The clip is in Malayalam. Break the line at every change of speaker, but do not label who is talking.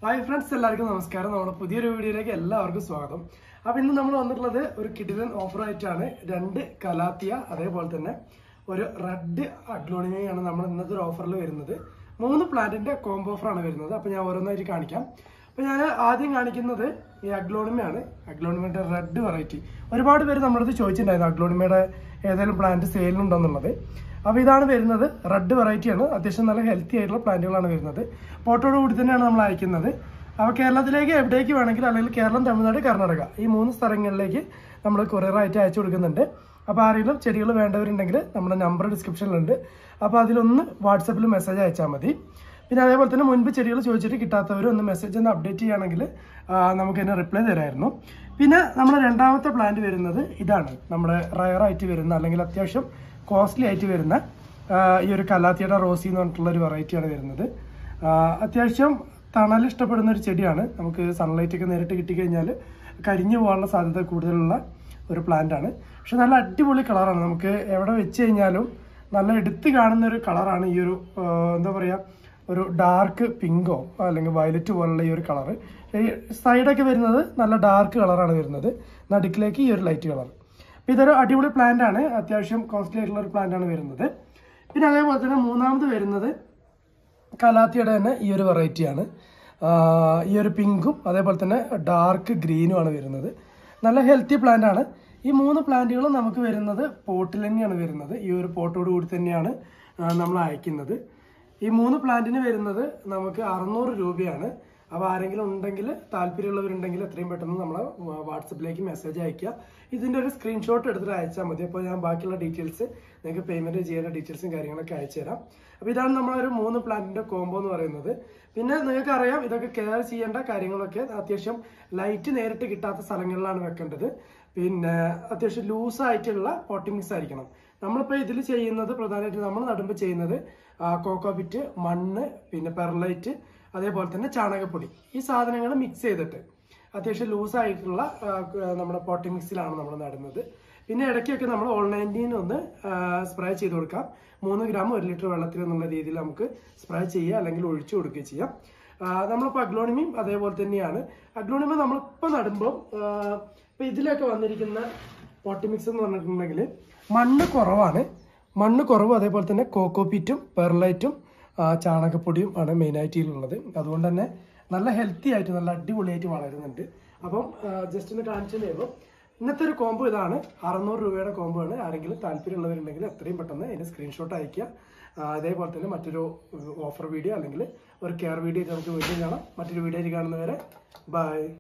ഹായ് ഫ്രണ്ട്സ് എല്ലാവർക്കും നമസ്കാരം നമ്മുടെ പുതിയൊരു വീഡിയോയിലേക്ക് എല്ലാവർക്കും സ്വാഗതം അപ്പൊ ഇന്ന് നമ്മൾ വന്നിട്ടുള്ളത് ഒരു കിടിലൻ ഓഫർ ആയിട്ടാണ് രണ്ട് കലാത്തിയ അതേപോലെ തന്നെ ഒരു റെഡ് അഗ്ലോണിമയാണ് നമ്മൾ ഇന്നത്തെ ഒരു ഓഫറിൽ വരുന്നത് മൂന്ന് പ്ലാന്റിന്റെ കോംബോ ഓഫറാണ് വരുന്നത് അപ്പൊ ഞാൻ ഓരോന്നായിട്ട് കാണിക്കാം അപ്പൊ ഞാൻ ആദ്യം കാണിക്കുന്നത് ഈ അഗ്ലോണിമയാണ് അഗ്ലോണിമയുടെ റെഡ് വെറൈറ്റി ഒരുപാട് പേര് നമ്മുടെ അടുത്ത് ചോദിച്ചിട്ടുണ്ടായിരുന്നു അഗ്ലോണിമയുടെ ഏതെങ്കിലും പ്ലാന്റ് സെയിലുണ്ടോന്നുള്ളത് അപ്പോൾ ഇതാണ് വരുന്നത് റെഡ് വെറൈറ്റി ആണ് അത്യാവശ്യം നല്ല ഹെൽത്തി ആയിട്ടുള്ള പ്ലാന്റുകളാണ് വരുന്നത് പോട്ടോട് കൂടി തന്നെയാണ് നമ്മൾ അയക്കുന്നത് അപ്പോൾ കേരളത്തിലേക്ക് എവിടേക്ക് വേണമെങ്കിലും അല്ലെങ്കിൽ കേരളം തമിഴ്നാട് കർണാടക ഈ മൂന്ന് സ്ഥലങ്ങളിലേക്ക് നമ്മൾ കൊറിയറായിട്ട് അയച്ചു കൊടുക്കുന്നുണ്ട് അപ്പോൾ ആരെങ്കിലും ചെടികൾ വേണ്ടവരുണ്ടെങ്കിൽ നമ്മുടെ നമ്പർ ഡിസ്ക്രിപ്ഷനിലുണ്ട് അപ്പോൾ അതിലൊന്ന് വാട്സപ്പിൽ മെസ്സേജ് അയച്ചാൽ മതി പിന്നെ അതേപോലെ തന്നെ മുൻപ് ചെടികൾ ചോദിച്ചിട്ട് കിട്ടാത്തവർ ഒന്ന് മെസ്സേജ് ഒന്ന് അപ്ഡേറ്റ് ചെയ്യുകയാണെങ്കിൽ ആ, നമുക്ക് അതിന് റിപ്ലൈ തരായിരുന്നു പിന്നെ നമ്മുടെ രണ്ടാമത്തെ പ്ലാന്റ് വരുന്നത് ഇതാണ് നമ്മുടെ റയറായിട്ട് വരുന്ന അല്ലെങ്കിൽ അത്യാവശ്യം കോസ്റ്റ്ലി ആയിട്ട് വരുന്ന ആ, ഈ ഒരു കലാത്തിയുടെ റോസി എന്ന് പറഞ്ഞിട്ടുള്ള ഒരു വെറൈറ്റിയാണ് വരുന്നത് ആ, അത്യാവശ്യം തണൽ ഇഷ്ടപ്പെടുന്ന ഒരു ചെടിയാണ് നമുക്ക് സൺലൈറ്റ് ഒക്കെ നേരിട്ട് കിട്ടിക്കഴിഞ്ഞാൽ കരിഞ്ഞു പോകാനുള്ള സാധ്യത കൂടുതലുള്ള ഒരു പ്ലാന്റ് ആണ് പക്ഷെ നല്ല അടിപൊളി കളറാണ് നമുക്ക് എവിടെ വെച്ച് കഴിഞ്ഞാലും നല്ല എടുത്ത് കാണുന്ന ഒരു കളറാണ് ഈ ഒരു ആ, എന്താ പറയുക ഒരു ഡാർക്ക് പിങ്കോ അല്ലെങ്കിൽ വയലറ്റ് പോലുള്ള ഈ ഒരു കളറ് ഈ സൈഡൊക്കെ വരുന്നത് നല്ല ഡാർക്ക് കളറാണ് വരുന്നത് നടുക്കിലേക്ക് ഈ ഒരു ലൈറ്റ് കളർ അപ്പോൾ ഇതൊരു അടിപൊളി പ്ലാന്റ് ആണ് അത്യാവശ്യം കോസ്റ്റ്ലി ആയിട്ടുള്ള ഒരു പ്ലാന്റ് ആണ് വരുന്നത് പിന്നെ അതേപോലെ തന്നെ മൂന്നാമത് വരുന്നത് കലാത്തിയുടെ തന്നെ ഈ ഒരു വെറൈറ്റിയാണ് ഈ ഒരു പിങ്കും അതേപോലെ തന്നെ ഡാർക്ക് ഗ്രീനും ആണ് വരുന്നത് നല്ല ഹെൽത്തി പ്ലാന്റ് ആണ് ഈ മൂന്ന് പ്ലാന്റുകളും നമുക്ക് വരുന്നത് പോട്ടിൽ തന്നെയാണ് വരുന്നത് ഈ ഒരു പോട്ടോട് കൂടി തന്നെയാണ് ആ, നമ്മൾ അയക്കുന്നത് ഈ മൂന്ന് പ്ലാന്റിന് വരുന്നത് നമുക്ക് അറുന്നൂറ് രൂപയാണ് അപ്പോൾ ആരെങ്കിലും ഉണ്ടെങ്കിൽ താല്പര്യമുള്ളവരുണ്ടെങ്കിൽ എത്രയും പെട്ടെന്ന് നമ്മളെ വാട്സപ്പിലേക്ക് മെസ്സേജ് അയക്കുക ഇതിൻ്റെ ഒരു സ്ക്രീൻഷോട്ട് എടുത്തിട്ട് അയച്ചാൽ മതി അപ്പോൾ ഞാൻ ബാക്കിയുള്ള ഡീറ്റെയിൽസ് നിങ്ങൾക്ക് പേയ്മെൻറ്റ് ചെയ്യേണ്ട ഡീറ്റെയിൽസും കാര്യങ്ങളൊക്കെ അയച്ചു തരാം അപ്പോൾ ഇതാണ് നമ്മളൊരു മൂന്ന് പ്ലാന്റിൻ്റെ കോംബോ എന്ന് പറയുന്നത് പിന്നെ നിങ്ങൾക്ക് അറിയാം ഇതൊക്കെ കെയർ ചെയ്യേണ്ട കാര്യങ്ങളൊക്കെ അത്യാവശ്യം ലൈറ്റ് നേരിട്ട് കിട്ടാത്ത സ്ഥലങ്ങളിലാണ് വെക്കേണ്ടത് പിന്നെ അത്യാവശ്യം ലൂസ് ആയിട്ടുള്ള പോട്ടിംഗ് മിക്സ് ആയിരിക്കണം നമ്മളിപ്പോൾ ഇതിൽ ചെയ്യുന്നത് പ്രധാനമായിട്ട് നമ്മൾ നടുമ്പോൾ ചെയ്യുന്നത് കോക്കോപിറ്റ് മണ്ണ് പിന്നെ പെർലൈറ്റ് അതേപോലെ തന്നെ ചാണകപ്പൊടി ഈ സാധനങ്ങൾ മിക്സ് ചെയ്തിട്ട് അത്യാവശ്യം ലൂസ് ആയിട്ടുള്ള ആ, ക- നമ്മുടെ പോട്ടിംഗ് മിക്സിലാണ് നമ്മൾ നടുന്നത് പിന്നെ ഇടയ്ക്കൊക്കെ നമ്മൾ ഓൾ നയൻറ്റീൻ ഒന്ന് സ്പ്രേ ചെയ്ത് കൊടുക്കാം മൂന്ന് ഗ്രാം ഒരു ലിറ്റർ വെള്ളത്തിൽ എന്നുള്ള രീതിയിൽ നമുക്ക് സ്പ്രേ ചെയ്യുക അല്ലെങ്കിൽ ഒഴിച്ചു കൊടുക്കുകയും ചെയ്യാം ആ, നമ്മളിപ്പോൾ അഗ്ലോണിമിയും അതേപോലെ തന്നെയാണ് അഗ്ലോണിമ നമ്മളിപ്പോൾ നടുമ്പോൾ ഇപ്പം ഇതിലൊക്കെ വന്നിരിക്കുന്ന പോട്ടി മിക്സ് എന്ന് പറഞ്ഞിട്ടുണ്ടെങ്കിൽ മണ്ണ് കുറവാണ് മണ്ണ് കുറവ് അതേപോലെ തന്നെ കോക്കോപീറ്റും പെർലൈറ്റും ആ, ചാണകപ്പൊടിയും ആണ് മെയിനായിട്ട് ഇതിലുള്ളത് അതുകൊണ്ട് തന്നെ നല്ല ഹെൽത്തി ആയിട്ട് നല്ല അടിപൊളിയായിട്ട് വളരുന്നുണ്ട് അപ്പം ജസ്റ്റ് ഒന്ന് കാണിച്ചതേ ഉള്ളൂ ഇന്നത്തെ ഒരു കോംബോ ഇതാണ് അറുന്നൂറ് രൂപയുടെ കോംബോ ആണ് ആരെങ്കിലും താല്പര്യമുള്ളവരുണ്ടെങ്കിൽ എത്രയും പെട്ടെന്ന് അതിന്റെ സ്ക്രീൻഷോട്ട് അയക്കുക ആ, അതേപോലെ തന്നെ മറ്റൊരു ഓഫർ വീഡിയോ അല്ലെങ്കിൽ ഒരു കെയർ വീഡിയോ നമുക്ക് വീണ്ടും കാണാം മറ്റൊരു വീഡിയോയിൽ കാണുന്നവരെ ബൈ